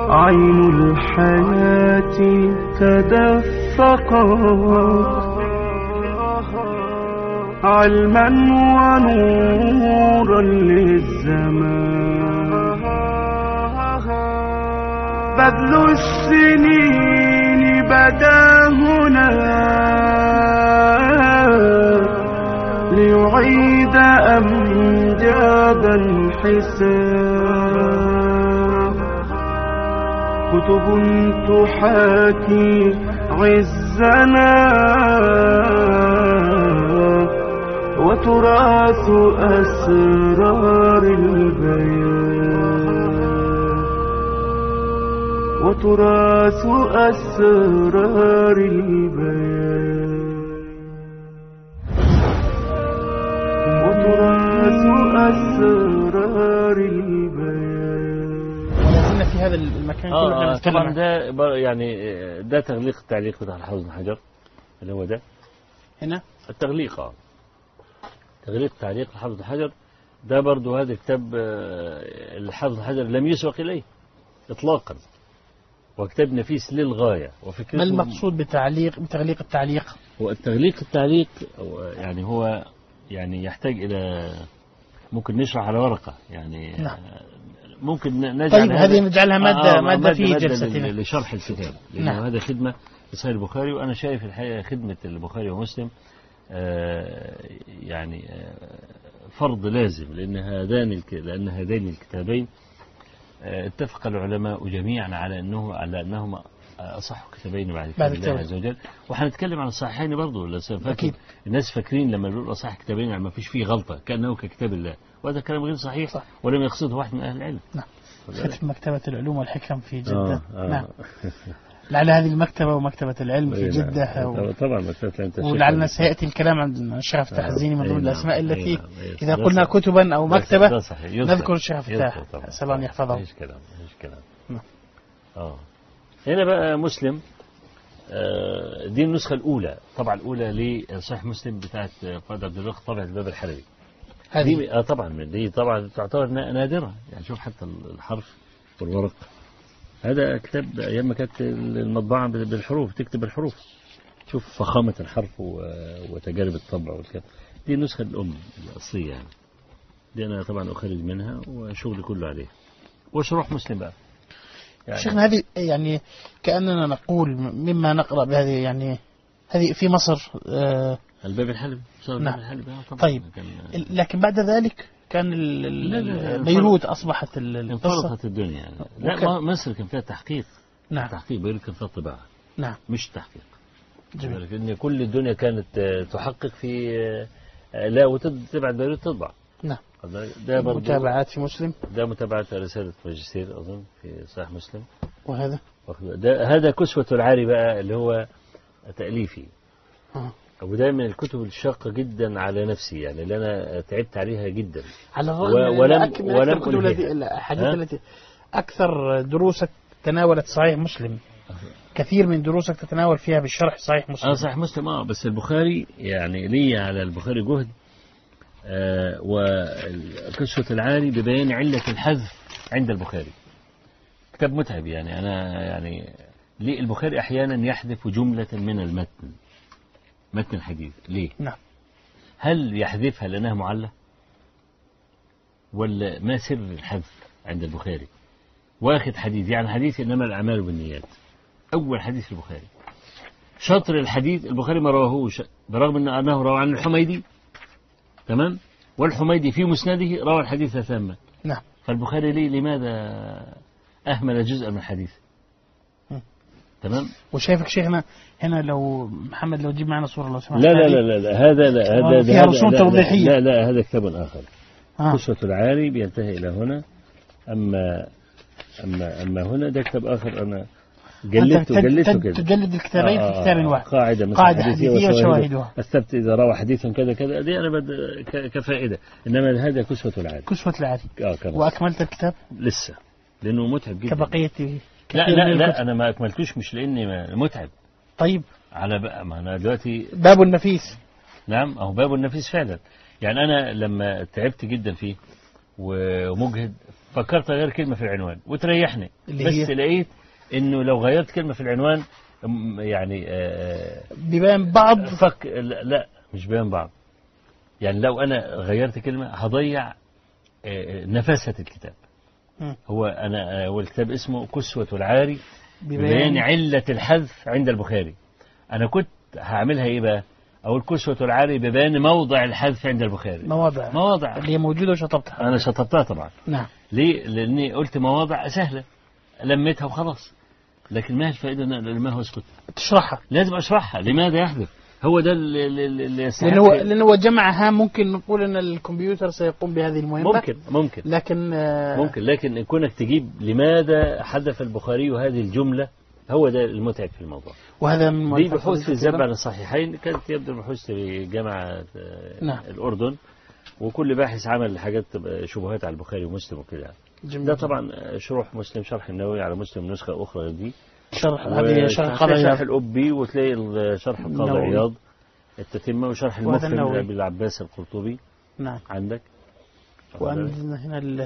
عين الحياة تدفقت علما ونورا للزمان بذل السنين بدا هنا ليعيد أمجاد الحساب كتب تحاكي عزنا وتراث أسرار البيان وتراث أسرار البيان وتراث أسرار البيان ولازلنا في هذا المكان كله احنا آه بنتكلم طبعا عن- ده بر- يعني آه، ده تغليق التعليق بتاع الحافظ بن حجر اللي هو ده هنا التغليق اه تغليق تعليق الحافظ بن حجر ده برضو هذا كتاب آه، الحافظ بن حجر لم يسبق إليه إطلاقا وكتاب نفيس للغاية وفكرته ما المقصود بتعليق بتغليق التعليق هو التغليق التعليق هو يعني هو يعني يحتاج إلى ممكن نشرح على ورقة يعني نعم. ممكن ن- نجعل طيب هذا- هذه نجعلها مادة آه، مادة في لل- جلستنا لشرح الكتاب لأن نعم. هذا خدمة لصحيح البخاري وأنا شايف الحقيقة خدمة البخاري ومسلم آه، يعني آه، فرض لازم لأن هذان الك... لأن هذين الكتابين آه، اتفق العلماء جميعا على أنه على أنهما أصح كتابين بعد كتاب بعد الله كتاب. عز وجل وهنتكلم عن الصحيحين برضه ولا فاكر أكيد. الناس فاكرين لما بيقولوا أصح كتابين يعني ما فيش فيه غلطة كأنه ككتاب الله وهذا كلام غير صحيح صح. ولم يقصده واحد من أهل العلم نعم. خد بالك. ختم مكتبة العلوم والحكم في جدة آه، آه. نعم لعل هذه المكتبة ومكتبة العلم في إيه، جدة نعم. و... طبعا مكتبة أنت ولعلنا سيأتي الكلام عن الشيخ فتح آه، الزيني من أي ضمن نعم، الأسماء أي التي نعم، أي إذا ده قلنا صح. كتبا أو ده مكتبة صحيح. يذكر. نذكر الشيخ يذكر فتاح طبعا. أسأل الله أن يحفظه مفيش كلام مفيش كلام نعم. اه هنا بقى مسلم آه، دي النسخة الأولى طبعا الأولى لصحيح مسلم بتاعت فؤاد عبد الرزاق طبعة الباب الحلبي هذه دي آه طبعا دي طبعا تعتبر نا- نادرة يعني شوف حتى الحرف والورق هذا كتاب أيام ما كانت المطبعة بالحروف تكتب الحروف شوف فخامة الحرف و- وتجارب الطبع والكلام دي النسخة الأم الأصلية يعني دي أنا طبعا أخرج منها وشغلي كله عليه وشروح مسلم بقى يعني شيخنا هذه يعني كأننا نقول مما نقرأ بهذه يعني هذه في مصر آه الباب الحلبي صار الباب نعم. الحلبي آه طبعا طيب. كان لكن بعد ذلك كان ال- ال- لا، لا، لا، بيروت أصبحت ال- القصة انفرطت الدنيا يعني لا وكان- ما- مصر كان فيها تحقيق نعم تحقيق بيروت كان فيها طباعة نعم مش تحقيق جميل لكن كل الدنيا كانت آه، تحقق في آه، لا وتبعت بيروت تطبع نعم خد بالك؟ ده برضه متابعات في مسلم ده متابعة رسالة ماجستير أظن في صحيح مسلم وهذا واخد بالك؟ ده هذا كسوة العاري بقى اللي هو تأليفي آه. وده من الكتب الشاقة جدا على نفسي يعني اللي أنا تعبت عليها جدا على الرغم و- من ولم- أك- من ولم أكثر الكتب ألهيها. التي الأحاديث ها؟ التي أكثر دروسك تناولت صحيح مسلم كثير من دروسك تتناول فيها بالشرح صحيح مسلم اه صحيح مسلم اه بس البخاري يعني لي على البخاري جهد آه وكسوة العاري ببيان علة الحذف عند البخاري كتاب متعب يعني أنا يعني ليه البخاري أحيانا يحذف جملة من المتن متن الحديث ليه نعم هل يحذفها لأنها معلة ولا ما سر الحذف عند البخاري واخد حديث يعني حديث إنما الأعمال بالنيات أول حديث في البخاري شطر الحديث البخاري ما رواهوش برغم أن أنه روى عن الحميدي تمام والحميدي في مسنده روى الحديث تاما نعم فالبخاري ليه لماذا أهمل جزءا من الحديث م. تمام وشايفك شيخنا هنا لو محمد لو تجيب معنا صورة لو سمحت لا لا هذه. لا لا, لا هذا لا هذا فيها هذا- رسوم لا- لا- توضيحية. لا لا هذا كتاب آخر آه. قصة العاري بينتهي إلى هنا أما أما أما هنا ده كتاب آخر أنا أنت جلدته تج- جلدته تج- كده تجلد الكتابين آه، في كتاب آه، واحد قاعدة مثل قاعدة حديثية حديثية وشواهدها. وشواهدها السبت إذا روى حديثا كذا كذا دي أنا بد ك- كفائدة إنما هذا كسوة العاري كسوة العاري آه كمان وأكملت الكتاب لسه لأنه متعب جدا كبقية كثير لا من لا الكتب. لا أنا ما أكملتوش مش لأني ما- متعب طيب على بقى ما أنا دلوقتي باب النفيس نعم أهو باب النفيس فعلا يعني أنا لما تعبت جدا فيه ومجهد فكرت اغير كلمه في العنوان وتريحني اللي بس هي؟ لقيت انه لو غيرت كلمه في العنوان م- يعني آه، بيبان بعض فك لا, لا مش بين بعض يعني لو انا غيرت كلمه هضيع آه، نفاسه الكتاب مم. هو انا هو الكتاب اسمه كسوة العاري ببيان بيبان علة الحذف عند البخاري أنا كنت هعملها إيه بقى أقول كسوة العاري ببيان موضع الحذف عند البخاري مواضع مواضع اللي هي موجودة وشطبتها أنا شطبتها طبعا نعم ليه؟ لأني قلت مواضع سهلة لميتها وخلاص لكن ما هي الفائدة أن أنا لما هو اسكت تشرحها لازم أشرحها لماذا يحذف هو ده اللي, اللي اللي يستحق لأنه هو لأنه هو جمعها ممكن نقول أن الكمبيوتر سيقوم بهذه المهمة ممكن ممكن لكن آه، ممكن لكن كونك تجيب لماذا حذف البخاري هذه الجملة هو ده المتعب في الموضوع وهذا من دي مؤلفات بحوث في كثيرة. الذب عن الصحيحين كانت يبدو البحوث في جامعة آه، نعم. الأردن وكل باحث عمل حاجات تبقى شبهات على البخاري ومسلم وكده يعني. جميل ده طبعا آه، شروح مسلم شرح النووي على مسلم نسخة أخرى غير دي شرح هذه شرح وتلاقي قضايا شرح الأبي وتلاقي ال- شرح القاضي النووي. عياض التتمة وشرح وهذا المفهم النووي. لأبي العباس القرطبي نعم عندك وعندنا هنا ال-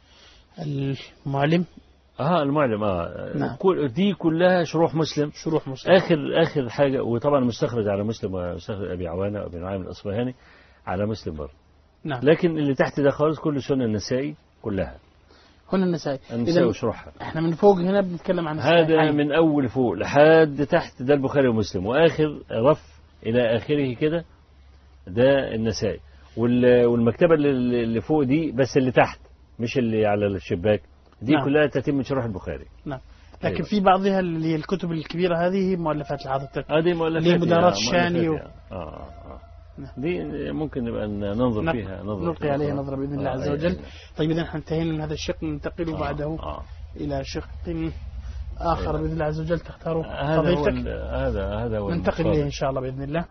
المعلم اه المعلم اه نعم. كل دي كلها شروح مسلم شروح مسلم اخر اخر حاجه وطبعا مستخرج على مسلم ومستخرج ابي عوانه وابي نعيم الاصفهاني على مسلم برضه نعم لكن اللي تحت ده خالص كل سنن النسائي كلها هنا النسائي النسائي إذا وشروحها احنا من فوق هنا بنتكلم عن هذا الصحيحين. من اول فوق لحد تحت ده البخاري ومسلم واخر رف الى اخره كده ده النسائي وال- والمكتبه اللي اللي فوق دي بس اللي تحت مش اللي على الشباك دي نعم. كلها تتم شروح البخاري نعم لكن أيوة. في بعضها اللي هي الكتب الكبيرة هذه مؤلفات الحافظ هذه مؤلفات اللي هي مدارات آه، الشاني و- مؤلفات، آه. آه. آه. نعم. دي ممكن نبقى ننظر نق- فيها نظرة نلقي عليها أخرى. نظرة بإذن الله آه، عز أي- وجل أي. طيب إذا احنا انتهينا من هذا الشق ننتقل آه، بعده آه. إلى شق آخر أيوة. بإذن الله عز وجل تختاره هذا هو فضيلتك ال- هذا هذا هو ننتقل المصادر. إليه إن شاء الله بإذن الله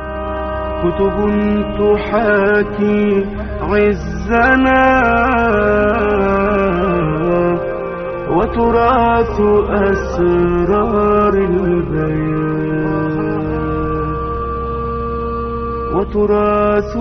كتب تحاكي عزنا وتراث أسرار البيان وتراث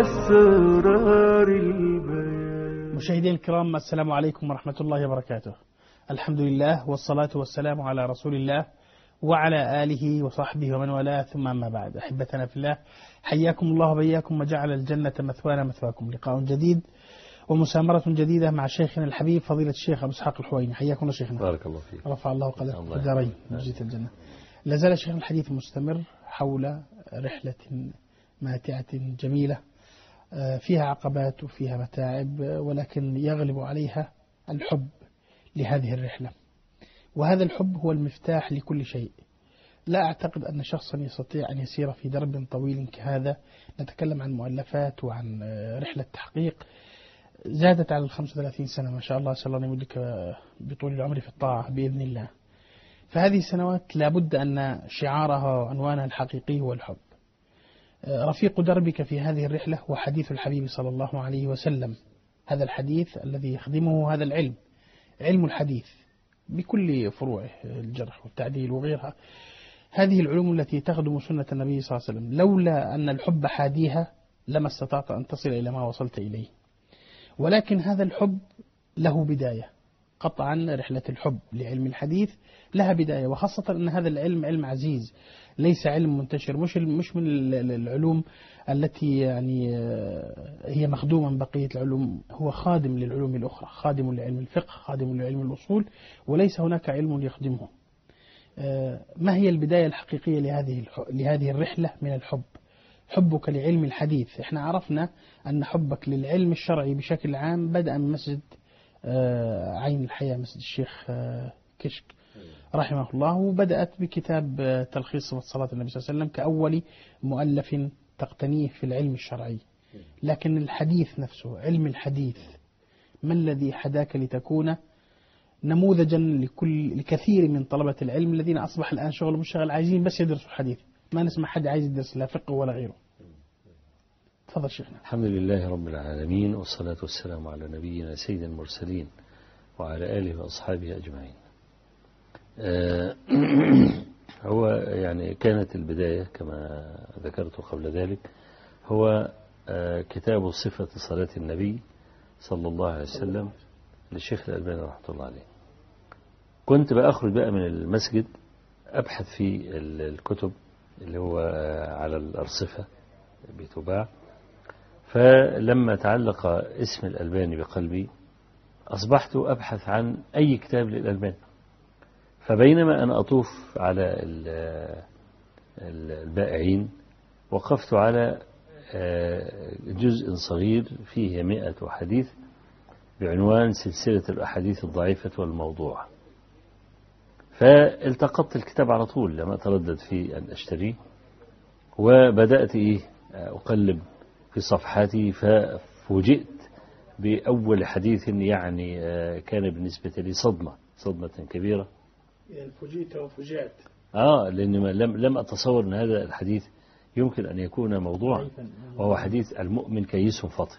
أسرار البيان مشاهدينا الكرام السلام عليكم ورحمة الله وبركاته الحمد لله والصلاة والسلام على رسول الله وعلى آله وصحبه ومن والاه ثم أما بعد أحبتنا في الله حياكم الله وبياكم وجعل الجنة مثوانا مثواكم لقاء جديد ومسامرة جديدة مع شيخنا الحبيب فضيلة الشيخ أبو إسحاق الحويني حياكم الله شيخنا بارك الله فيك رفع الله قدرك الله في الدارين يحفظك. وجزيت الجنة لا زال شيخنا الحديث مستمر حول رحلة ماتعة جميلة آه، فيها عقبات وفيها متاعب آه، ولكن يغلب عليها الحب لهذه الرحلة وهذا الحب هو المفتاح لكل شيء لا أعتقد أن شخصا يستطيع أن يسير في درب طويل كهذا نتكلم عن مؤلفات وعن آه، رحلة تحقيق زادت على ال 35 سنة ما شاء الله أسأل الله أن يمدك آه، بطول العمر في الطاعة بإذن الله فهذه السنوات لابد أن شعارها وعنوانها الحقيقي هو الحب آه، رفيق دربك في هذه الرحلة هو حديث الحبيب صلى الله عليه وسلم هذا الحديث الذي يخدمه هذا العلم علم الحديث بكل فروعه الجرح والتعديل وغيرها هذه العلوم التي تخدم سنة النبي صلى الله عليه وسلم لولا أن الحب حاديها لما استطعت أن تصل إلى ما وصلت إليه ولكن هذا الحب له بداية قطعا رحلة الحب لعلم الحديث لها بداية وخاصة أن هذا العلم علم عزيز ليس علم منتشر مش مش من ال- ال- العلوم التي يعني آه، هي مخدوما من بقية العلوم هو خادم للعلوم الأخرى خادم لعلم الفقه خادم لعلم الأصول وليس هناك علم يخدمه آه، ما هي البداية الحقيقية لهذه الح- لهذه الرحلة من الحب حبك لعلم الحديث احنا عرفنا أن حبك للعلم الشرعي بشكل عام بدأ من مسجد آه، عين الحياة مسجد الشيخ آه، كشك رحمه الله وبدأت بكتاب آه، تلخيص صفة صلاة النبي صلى الله عليه وسلم كأول مؤلف تقتنيه في العلم الشرعي لكن الحديث نفسه علم الحديث ما الذي حداك لتكون نموذجا لكل لكثير من طلبة العلم الذين أصبح الآن شغل مشتغل عايزين بس يدرسوا الحديث ما نسمع حد عايز يدرس لا فقه ولا غيره تفضل شيخنا الحمد لله رب العالمين والصلاة والسلام على نبينا سيد المرسلين وعلى آله وأصحابه أجمعين آه، هو يعني كانت البداية كما ذكرت قبل ذلك هو آه، كتاب صفة صلاة النبي صلى الله عليه وسلم للشيخ الألباني رحمة الله عليه كنت بقى أخرج بقى من المسجد أبحث في ال- الكتب اللي هو على الأرصفة بتباع فلما تعلق اسم الألباني بقلبي أصبحت أبحث عن أي كتاب للألباني فبينما أنا أطوف على ال- ال- البائعين وقفت على آه، جزء صغير فيه مئة حديث بعنوان سلسلة الأحاديث الضعيفة والموضوع فالتقطت الكتاب على طول لما أتردد في أن أشتريه وبدأت إيه أقلب في صفحاتي ففوجئت بأول حديث يعني آه، كان بالنسبة لي صدمة صدمة كبيرة فوجئت وفوجئت آه لأن ما- لم لم أتصور أن هذا الحديث يمكن أن يكون موضوعا وهو حديث المؤمن كيس فطن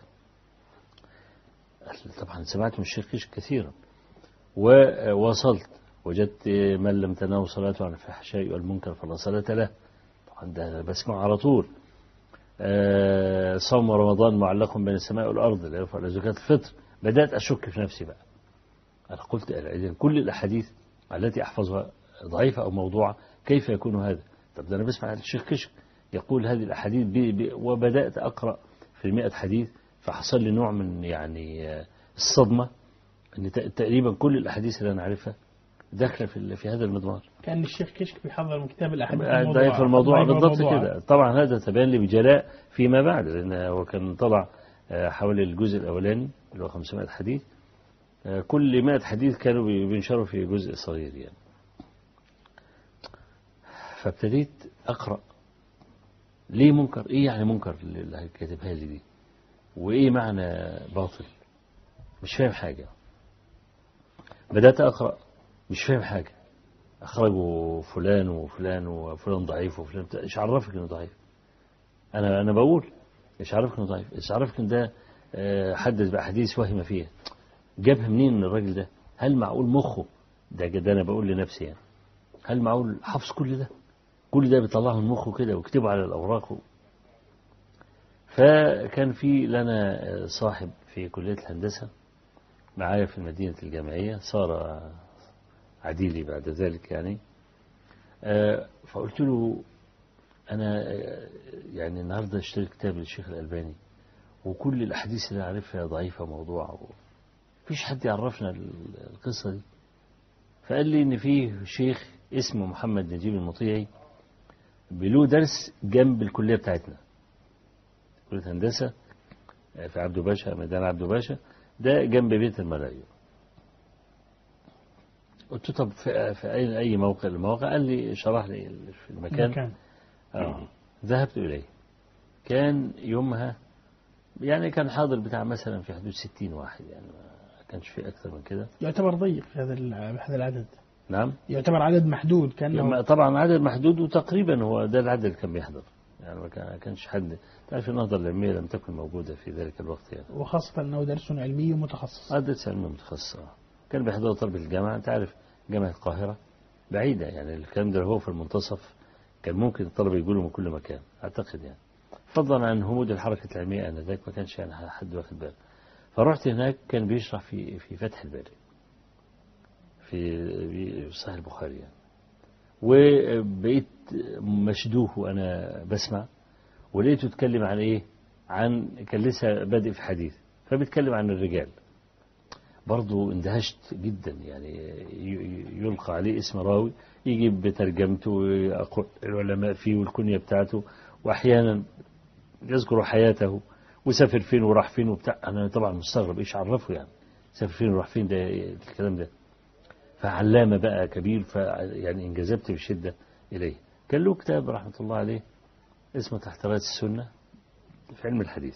طبعا سمعت من الشيخ كيش كثيرا ووصلت وجدت من لم تنام صلاته عن الفحشاء والمنكر فلا صلاة له طبعا ده أنا بسمع على طول آه، صوم رمضان معلق بين السماء والأرض لا يرفع إلى زكاة الفطر بدأت أشك في نفسي بقى أنا قلت إذا كل الأحاديث التي أحفظها ضعيفة أو موضوعة كيف يكون هذا طب ده أنا بسمع الشيخ كشك يقول هذه الأحاديث بي بي وبدأت أقرأ في المئة حديث فحصل لي نوع من يعني آه، الصدمة أن ت- تقريبا كل الأحاديث اللي أنا عارفها داخلة في, ال- في هذا المضمار كان الشيخ كشك بيحضر من كتاب الأحاديث ضعيف الموضوع ضعيف بالضبط الموضوع. كده طبعا هذا تبين لي بجلاء فيما بعد لأن هو كان طلع آه، حوالي الجزء الأولاني اللي هو 500 حديث آه، كل 100 حديث كانوا بي- بينشروا في جزء صغير يعني فابتديت أقرأ ليه منكر إيه يعني منكر اللي كاتبها لي دي وإيه معنى باطل مش فاهم حاجة بدأت أقرأ مش فاهم حاجة أخرجوا فلان وفلان وفلان ضعيف وفلان بتاع. إيش عرفك إنه ضعيف أنا أنا بقول إيش عرفك إنه ضعيف إيش عرفك إن ده آه، حدث بأحاديث وهم فيها جابها منين الراجل ده هل معقول مخه ده ده أنا بقول لنفسي يعني هل معقول حفظ كل ده كل ده بيطلعه من مخه كده ويكتبه على الأوراق و... فكان في لنا صاحب في كلية الهندسة معايا في المدينة الجامعية صار عديلي بعد ذلك يعني آه، فقلت له أنا آه، يعني النهاردة اشتريت كتاب للشيخ الألباني وكل الأحاديث اللي أعرفها ضعيفة موضوعة مفيش حد يعرفنا ال- القصة دي فقال لي إن فيه شيخ اسمه محمد نجيب المطيعي بله درس جنب الكلية بتاعتنا كلية هندسة آه، في عبدو باشا ميدان عبدو باشا ده جنب بيت الملايين قلت له طب في, في أي أي موقع المواقع قال لي شرح لي في المكان مكان آه. ذهبت إليه كان يومها يعني كان حاضر بتاع مثلا في حدود 60 واحد يعني ما كانش في أكثر من كده يعتبر ضيق في هذا ال- بهذا العدد نعم يعتبر عدد محدود لما كأنه طبعا عدد محدود وتقريبا هو ده العدد اللي كان بيحضر يعني ما كان- ما كانش حد تعرف النهضة العلمية لم تكن موجودة في ذلك الوقت يعني وخاصة أنه درس علمي متخصص عدد علمية متخصصة كان بيحضروا طلبة الجامعة أنت عارف جامعة القاهرة بعيدة يعني الكلام ده هو في المنتصف كان ممكن الطلبة يقولوا من كل مكان أعتقد يعني فضلا عن همود الحركة العلمية آنذاك ما كانش يعني حد واخد باله فرحت هناك كان بيشرح في في فتح الباري في صحيح البخاري يعني وبقيت مشدوه وأنا بسمع ولقيته يتكلم عن إيه عن كان لسه بادئ في حديث فبيتكلم عن الرجال برضو اندهشت جدا يعني ي- يلقى عليه اسم راوي يجيب بترجمته ويقول العلماء فيه والكنية بتاعته وأحيانا يذكر حياته وسافر فين وراح فين وبتاع أنا طبعا مستغرب إيش عرفه يعني سافر فين وراح فين ده الكلام ده فعلامة بقى كبير ف يعني انجذبت بشدة إليه كان له كتاب رحمة الله عليه اسمه تحت راية السنة في علم الحديث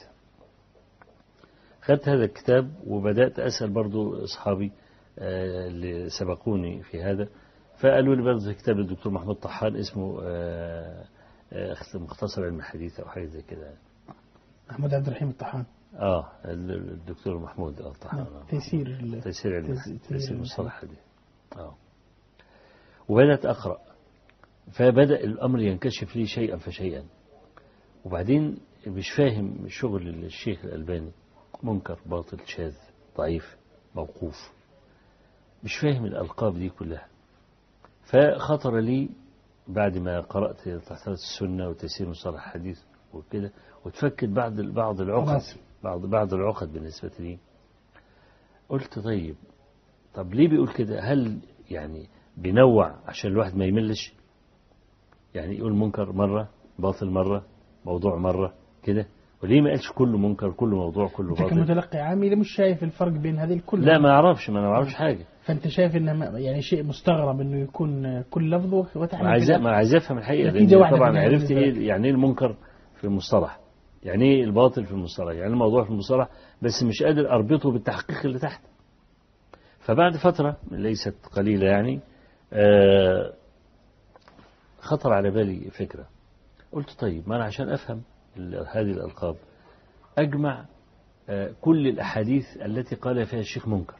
خدت هذا الكتاب وبدأت أسأل برضو أصحابي آه، اللي سبقوني في هذا فقالوا لي برضو في كتاب الدكتور محمود طحان اسمه آه، آه، مختصر علم الحديث أو حاجة زي كده أحمد عبد الرحيم الطحان اه الدكتور محمود آه، طحان آه. تيسير ال- تيسير علم تيس- الحديث تيسير تيسير علم مصطلح الحديث اه وبدأت أقرأ فبدأ الأمر ينكشف لي شيئا فشيئا وبعدين مش فاهم شغل الشيخ الألباني منكر باطل شاذ ضعيف موقوف مش فاهم الألقاب دي كلها فخطر لي بعد ما قرأت تحت السنة وتيسير مصطلح الحديث وكده وتفكت بعض بعض العقد خلاص. بعض بعض العقد بالنسبة لي قلت طيب طب ليه بيقول كده هل يعني بينوع عشان الواحد ما يملش يعني يقول منكر مرة باطل مرة موضوع مرة كده وليه ما قالش كله منكر كله موضوع كله انت باطل كمتلقي عامي مش شايف الفرق بين هذه الكل لا ما اعرفش ما انا ما اعرفش حاجة فانت شايف انه ما- يعني شيء مستغرب انه يكون كل لفظ ما وتحمل عايز كده. ما عايز افهم الحقيقه نتيجة لان واحدة طبعا في النهاية عرفت بالنسبة ايه يعني ايه المنكر في المصطلح يعني ايه الباطل في المصطلح يعني الموضوع في المصطلح بس مش قادر اربطه بالتحقيق اللي تحت فبعد فتره ليست قليله يعني آه خطر على بالي فكره قلت طيب ما انا عشان افهم ال- هذه الالقاب اجمع آه كل الاحاديث التي قال فيها الشيخ منكر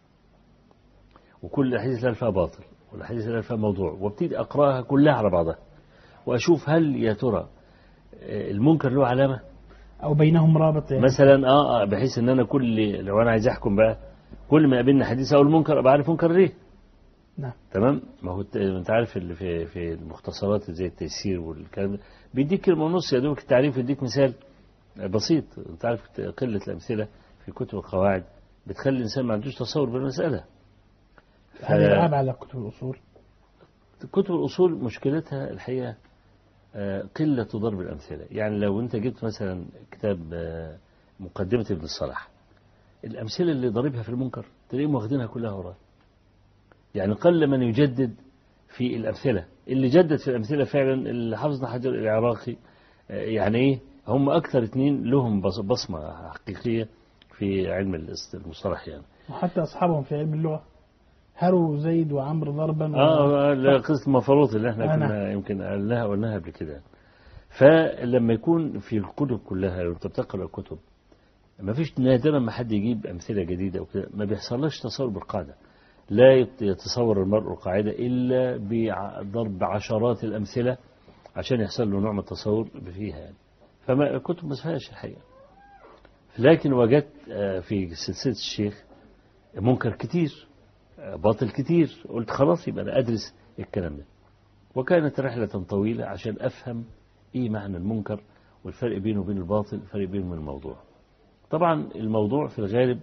وكل الاحاديث اللي فيها باطل والاحاديث اللي فيها موضوع وابتدي اقراها كلها على بعضها واشوف هل يا ترى آه، المنكر له علامه او بينهم رابط يعني مثلا اه آه، بحيث ان انا كل لو انا عايز احكم بقى كل ما يقابلني حديث اقول منكر ابقى عارف منكر ليه نعم تمام ما هو الت- انت عارف اللي في في المختصرات زي التيسير والكلام ده بيديك كلمه ونص يا دوبك التعريف يديك مثال بسيط انت عارف قله الامثله في كتب القواعد بتخلي الانسان ما عندوش تصور بالمساله هذه العاب على كتب الاصول كتب الأصول مشكلتها الحقيقة آه، قلة ضرب الأمثلة يعني لو أنت جبت مثلا كتاب آه، مقدمة ابن الصلاح الأمثلة اللي ضربها في المنكر تلاقيهم واخدينها كلها وراه يعني قل من يجدد في الأمثلة اللي جدد في الأمثلة فعلا اللي حافظنا حجر العراقي آه، يعني إيه هم أكثر اتنين لهم بص- بصمة حقيقية في علم الاست- المصطلح يعني وحتى اصحابهم في علم اللغه هروا زيد وعمرو ضربا و- اه لا، قصة المفروض اللي احنا آه، كنا نعم. يمكن قلناها قلناها قبل كده فلما يكون في الكتب كلها لو انت بتقرا الكتب ما فيش نادرا ما حد يجيب امثله جديده وكده ما بيحصلش تصور بالقاعده لا يت- يتصور المرء القاعده الا بضرب عشرات الامثله عشان يحصل له نوع من التصور فيها يعني فما الكتب ما فيهاش الحقيقه لكن وجدت آه، في سلسله الشيخ منكر كتير باطل كتير قلت خلاص يبقى أنا أدرس الكلام ده وكانت رحلة طويلة عشان أفهم إيه معنى المنكر والفرق بينه وبين الباطل الفرق بينه وبين الموضوع طبعا الموضوع في الغالب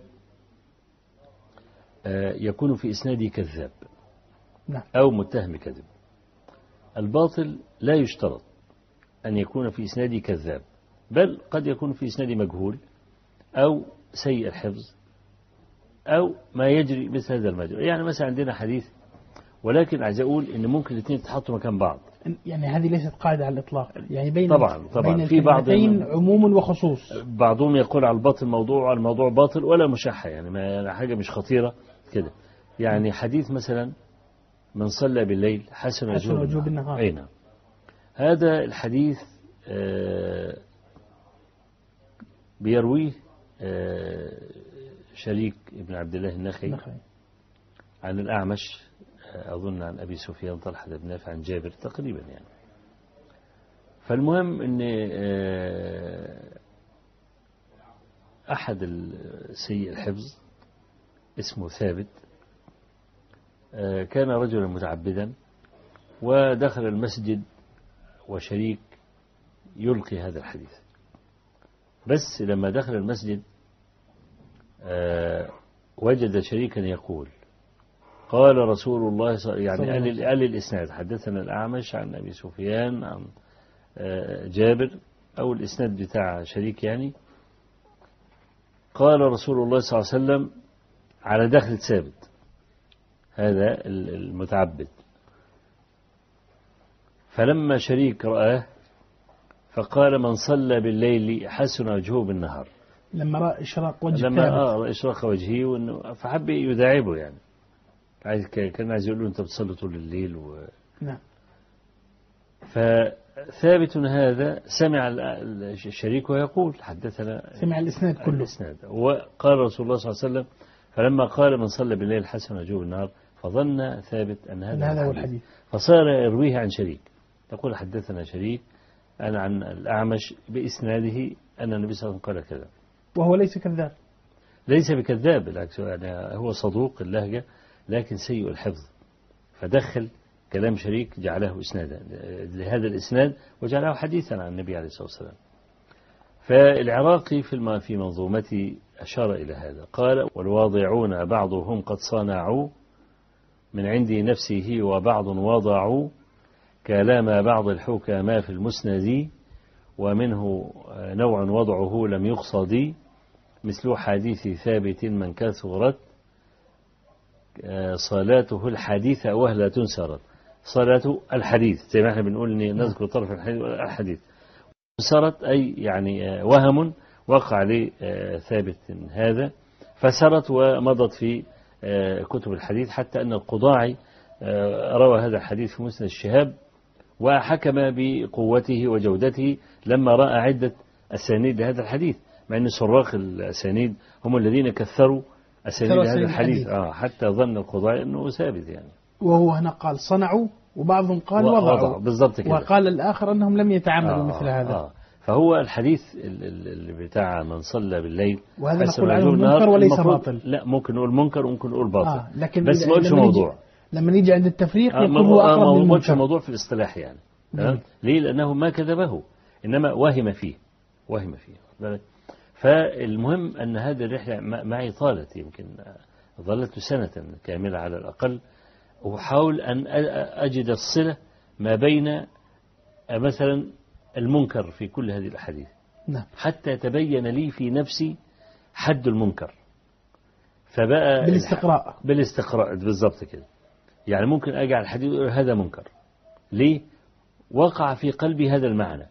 آه، يكون في إسناده كذاب نعم. أو متهم كذب الباطل لا يشترط أن يكون في إسناده كذاب بل قد يكون في إسناده مجهول أو سيء الحفظ أو ما يجري مثل هذا المجرى يعني مثلا عندنا حديث ولكن عايز أقول إن ممكن الاثنين يتحطوا مكان بعض يعني هذه ليست قاعده على الاطلاق يعني بين طبعا- طبعا. بين في بعض الكلمتين ال- عموم وخصوص بعضهم يقول على الباطل موضوع وعلى الموضوع باطل ولا مشحة يعني ما حاجة مش خطيرة كده يعني حديث مثلا من صلى بالليل حسن حسن وجوه وجوه بالنهار. أي نعم هذا الحديث آه، بيرويه آه، شريك ابن عبد الله النخعي نخعي. عن الأعمش آه، أظن عن أبي سفيان طلحة بن نافع عن جابر تقريبا يعني فالمهم أن آه، أحد سيء الحفظ اسمه ثابت آه، كان رجلا متعبدا ودخل المسجد وشريك يلقي هذا الحديث بس لما دخل المسجد آه، وجد شريكا يقول قال رسول الله صلى يعني صلى الله عليه قال قال الإسناد حدثنا الأعمش عن أبي سفيان عن آه، جابر أو الإسناد بتاع شريك يعني قال رسول الله صلى الله عليه وسلم على دخل ثابت هذا المتعبد فلما شريك رآه فقال من صلى بالليل حسن وجهه بالنهار لما راى اشراق وجه لما ثابت آه إشراق وجهه وإنه فحب يداعبه يعني عايز كان عايز يقول له أنت بتصلي طول الليل و... نعم فثابت هذا سمع ال- ال- الشريك ويقول حدثنا سمع الاسناد كله الإسناد وقال رسول الله صلى الله عليه وسلم فلما قال من صلى بالليل حسن وجوه النهار فظن ثابت أن أن هذا, هذا هو الحديث. الحديث فصار يرويه عن شريك يقول حدثنا شريك أنا عن الأعمش بإسناده أن النبي صلى الله عليه وسلم قال كذا وهو ليس كذاب ليس بكذاب بالعكس يعني هو صدوق اللهجة لكن سيء الحفظ فدخل كلام شريك جعله إسنادا لهذا الإسناد وجعله حديثا عن النبي عليه الصلاة والسلام فالعراقي في الم- في منظومته أشار إلى هذا قال والواضعون بعضهم قد صنعوا من عند نفسه وبعض وضعوا كلام بعض الحكماء في المسند ومنه نوع وضعه لم يقصد مثل حديث ثابت من كثرت صلاته الحديث وهلا تنسرت صلاة الحديث زي ما احنا بنقول إن نذكر طرف الحديث الحديث سرت أي يعني وهم وقع لثابت هذا فسرت ومضت في كتب الحديث حتى أن القضاعي روى هذا الحديث في مسند الشهاب وحكم بقوته وجودته لما رأى عدة أسانيد لهذا الحديث مع أن سراق الأسانيد هم الذين كثروا أسانيد كثروا هذا أسانيد الحديث الحديث. آه حتى ظن القضاء أنه ثابت يعني وهو هنا قال صنعوا وبعضهم قال وضعوا بالضبط كده وقال الآخر أنهم لم يتعمدوا آه، مثل آه، هذا آه. فهو الحديث ال- ال- اللي بتاع من صلى بالليل وهذا حسب نقول عنه الوجوب النهار، منكر وليس المفروض- باطل. لا ممكن نقول منكر وممكن نقول باطل آه لكن بس إذا- ما قلتش لما نيجي- موضوع لما نيجي عند التفريق آه، يكون ما هو آه، أقرب ما قلتش للمنكر موضوع في الاصطلاح يعني نعم. تمام ليه لأنه ما كذبه إنما وهم فيه وهم فيه واخد بالك؟ فالمهم أن هذه الرحلة م- معي طالت يمكن آه، ظلت سنة كاملة على الأقل وحاول أن أ- أجد الصلة ما بين آه، مثلا المنكر في كل هذه الأحاديث نعم حتى يتبين لي في نفسي حد المنكر فبقى بالاستقراء بالاستقراء بالضبط كده يعني ممكن أجعل الحديث أقول هذا منكر ليه وقع في قلبي هذا المعنى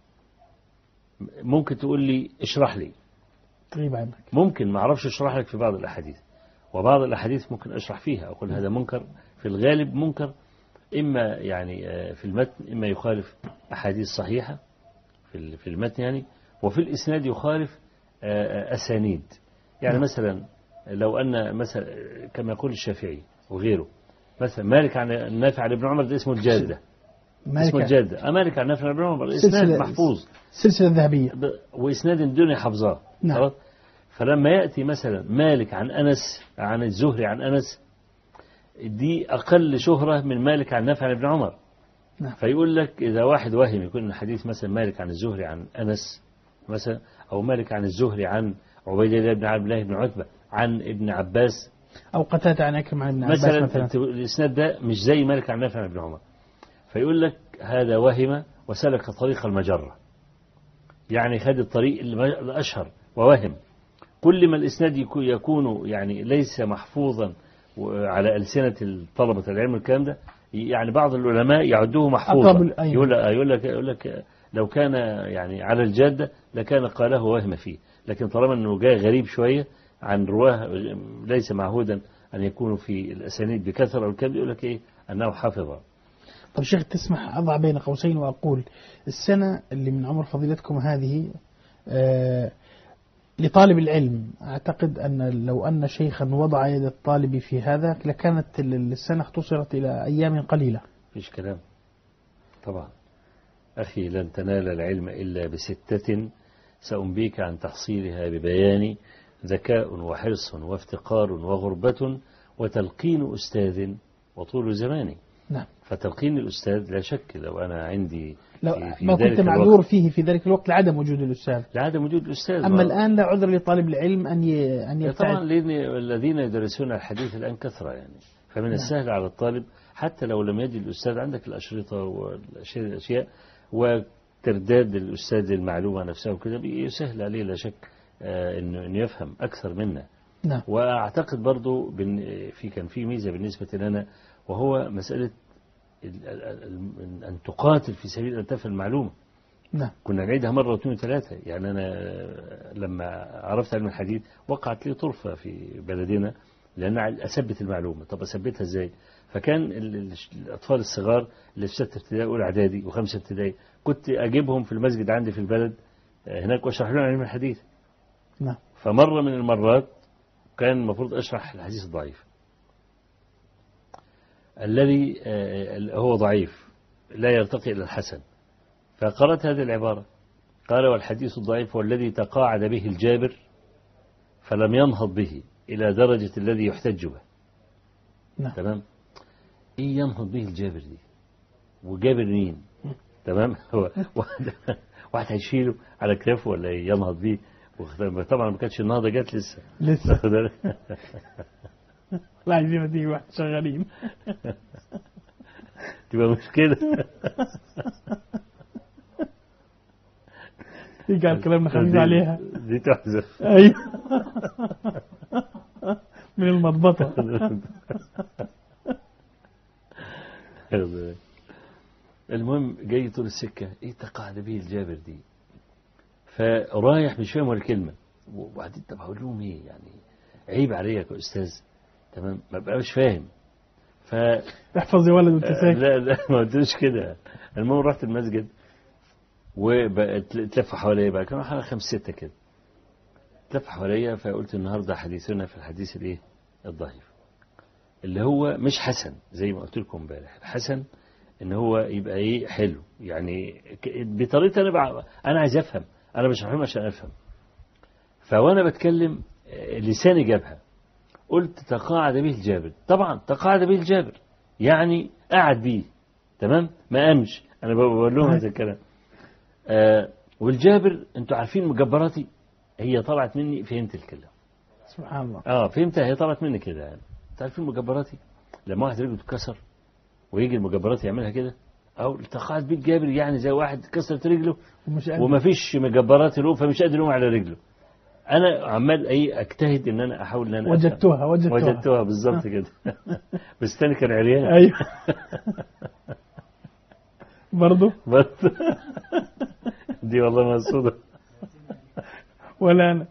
ممكن تقول لي اشرح لي تغيب عنك ممكن ما أعرفش اشرح لك في بعض الأحاديث وبعض الأحاديث ممكن أشرح فيها أقول هذا منكر في الغالب منكر إما يعني آه، في المتن إما يخالف أحاديث صحيحة في ال- في المتن يعني وفي الإسناد يخالف آه، آه، أسانيد يعني نعم. مثلا لو أن مثلا كما يقول الشافعي وغيره مثلا مالك عن النافع عن ابن عمر ده اسمه الجادة اسمه مالك الجادة آه، مالك عن النافع عن ابن عمر إسناد سلسلة- محفوظ السلسلة الذهبية ب- وإسناد الدنيا حافظاه نعم. خلاص؟ فلما يأتي مثلا مالك عن أنس عن الزهري عن أنس دي أقل شهرة من مالك عن نافع عن ابن عمر نعم. فيقول لك إذا واحد واهم يكون حديث مثلا مالك عن الزهري عن أنس مثلا أو مالك عن الزهري عن عبيد الله بن عبد الله بن عتبة عن ابن عباس أو قتادة عن أكرم عن ابن عباس مثلا مثلا أنت- الإسناد ده مش زي مالك عن نافع عن ابن عمر فيقول لك هذا وهم وسلك طريق المجرة يعني خد الطريق الم- الأشهر ووهم كل ما الإسناد يكو- يكون يعني ليس محفوظا و- على ألسنة طلبة العلم الكلام ده يعني بعض العلماء يعدوه محفوظا أقرب ال- أيوة. يقول لك يقول لك يقول لك لو كان يعني على الجادة لكان قاله وهم فيه لكن طالما أنه جاء غريب شوية عن رواه ليس معهودا أن يكونوا في الأسانيد بكثرة والكلام يقول لك إيه أنه حافظ طب شيخ تسمح أضع بين قوسين وأقول السنة اللي من عمر فضيلتكم هذه آه لطالب العلم أعتقد أن لو أن شيخا وضع يد الطالب في هذا لكانت ال- السنة اختصرت إلى أيام قليلة فيش كلام طبعا أخي لن تنال العلم إلا بستة سأنبيك عن تحصيلها ببيان ذكاء وحرص وافتقار وغربة وتلقين أستاذ وطول زمان نعم فتلقين الأستاذ لا شك لو أنا عندي لو في, في ما ذلك كنت معذور الوقت فيه في ذلك الوقت لعدم وجود الأستاذ لعدم وجود الأستاذ أما ما- الآن لا عذر لطالب العلم أن ي... أن طبعا يبتعد لأن الذين يدرسون الحديث الآن كثرة يعني فمن السهل على الطالب حتى لو لم يجد الأستاذ عندك الأشرطة والأشياء وترداد الأستاذ المعلومة نفسها وكذا يسهل عليه لا شك آه، إنه إنه يفهم أكثر منا نعم وأعتقد برضو بن- في كان في ميزة بالنسبة لنا وهو مسألة ال- ال- ال- أن تقاتل في سبيل أن تفهم المعلومة نعم كنا نعيدها مرة واثنين وثلاثة يعني أنا لما عرفت علم الحديث وقعت لي طرفة في بلدنا لأن أثبت المعلومة طب أثبتها إزاي فكان ال- ال- الأطفال الصغار اللي في ستة ابتدائي أولى إعدادي وخمسة ابتدائي كنت أجيبهم في المسجد عندي في البلد آه، هناك وأشرح لهم علم الحديث نعم فمرة من المرات كان المفروض أشرح الحديث الضعيف الذي آه، هو ضعيف لا يرتقي إلى الحسن فقرأت هذه العبارة قال والحديث الضعيف هو الذي تقاعد به الجابر فلم ينهض به إلى درجة الذي يحتج به نعم تمام إيه ينهض به الجابر دي وجابر مين تمام هو واحد واحد هيشيله على كتافه ولا إيه ينهض بيه واخد- طبعا ما كانتش النهضة جت لسه لسه واخد بالك؟ لا عايزين تيجي واحد شغالين تبقى مشكلة يجي على كلامنا خفيف عليها دي تحذف ايوه من المضبطة المهم جاي طول السكة ايه تقاعد به الجابر دي فرايح مش فاهم ولا كلمة وبعدين طب هقول لهم ايه يعني عيب عليك يا استاذ تمام ما بقاش فاهم ف احفظ يا ولد وانت ساكت لا لا ما قلتلوش كده المهم رحت المسجد وتلف حواليا بقى كانوا حوالي خمس ستة كده تلف حواليا فقلت النهارده حديثنا في الحديث الايه الضعيف اللي هو مش حسن زي ما قلت لكم امبارح الحسن ان هو يبقى ايه حلو يعني ك- بطريقه انا بع... انا عايز افهم انا مش فاهم عشان افهم فوانا بتكلم آه، لساني جابها قلت تقاعد به الجابر طبعا تقاعد به الجابر يعني قعد بيه تمام ما قامش انا بقول لهم هذا الكلام آه والجابر انتوا عارفين مجبراتي هي طلعت مني فهمت الكلام سبحان الله اه فهمتها هي طلعت مني كده يعني انتوا عارفين مجبراتي لما واحد رجله تتكسر ويجي المجبرات يعملها كده او تقاعد بيه الجابر يعني زي واحد كسرت رجله ومش قادر. وما فيش مجبرات له فمش قادر يقوم على رجله انا عمال اي اجتهد ان انا احاول ان انا أفهم. وجدتها وجدتها وجدتها بالظبط كده بس تاني كان عريان ايوه برضه بس دي والله مقصودة ولا انا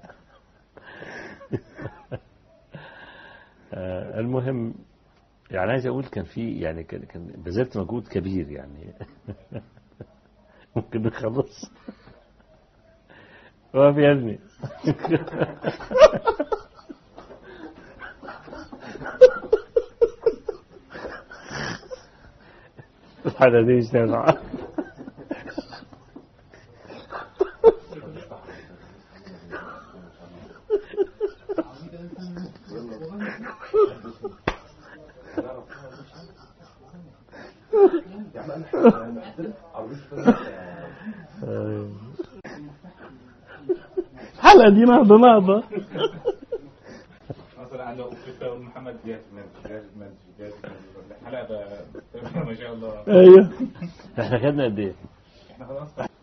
آه، المهم يعني عايز اقول كان في يعني كان كان بذلت مجهود كبير يعني ممكن نخلص واقف يا ابني الحلقة دي مش نافعة الحلقة دي نهضة نهضة مثلا عنده أخت محمد جاهز منج جاهز منج جاهز منج الحلقة ده ما شاء الله ايوه احنا خدنا قد ايه؟ احنا خلاص